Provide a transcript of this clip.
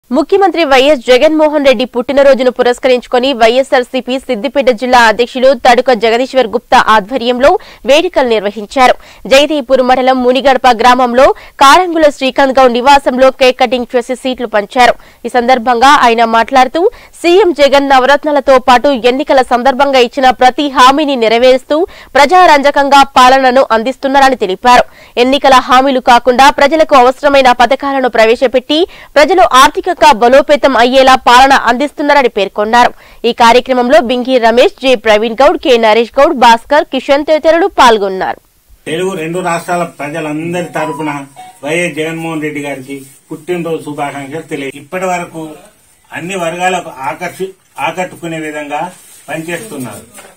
ముఖ్యమంత్రి వైఎస్ జగన్మోహన్ రెడ్డి పుట్టినరోజును పురస్కరించుకుని వైఎస్ఆర్సీపీ సిద్దిపేట జిల్లా అధ్యక్షులు తడుక జగదీశ్వర్ గుప్తా ఆధ్వర్యంలో వేడుకలు నిర్వహించారు జయదేపూర్ మండలం మునిగడప గ్రామంలో కారంగుల శ్రీకాంత్ గౌడ్ నివాసంలో కేక్ కటింగ్ చేసి సీట్లు పంచారు ఈ సందర్భంగా ఆయన మాట్లాడుతూ సీఎం జగన్ నవరత్నాలతో పాటు ఎన్నికల సందర్భంగా ఇచ్చిన ప్రతి హామీని నెరవేరుస్తూ ప్రజారంజకంగా పాలనను అందిస్తున్నారని తెలిపారు ఎన్నికల హామీలు కాకుండా ప్రజలకు అవసరమైన పథకాలను ప్రవేశపెట్టి ప్రజలు ఆర్థికంగా బలోపేతం అయ్యేలా పాలన అందిస్తున్నారని పేర్కొన్నారు ఈ కార్యక్రమంలో బింగి రమేష్ జె ప్రవీణ్ గౌడ్ కె నరేష్ గౌడ్ భాస్కర్ కిషన్ తదితరులు పాల్గొన్నారు తెలుగు రెండు రాష్ట్రాల ప్రజలందరి తరపున వైఎస్ జగన్మోహన్ రెడ్డి గారికి పుట్టినరోజు శుభాకాంక్షలు తెలియ ఇప్పటి వరకు అన్ని వర్గాలకు ఆకర్షి ఆకట్టుకునే విధంగా పనిచేస్తున్నారు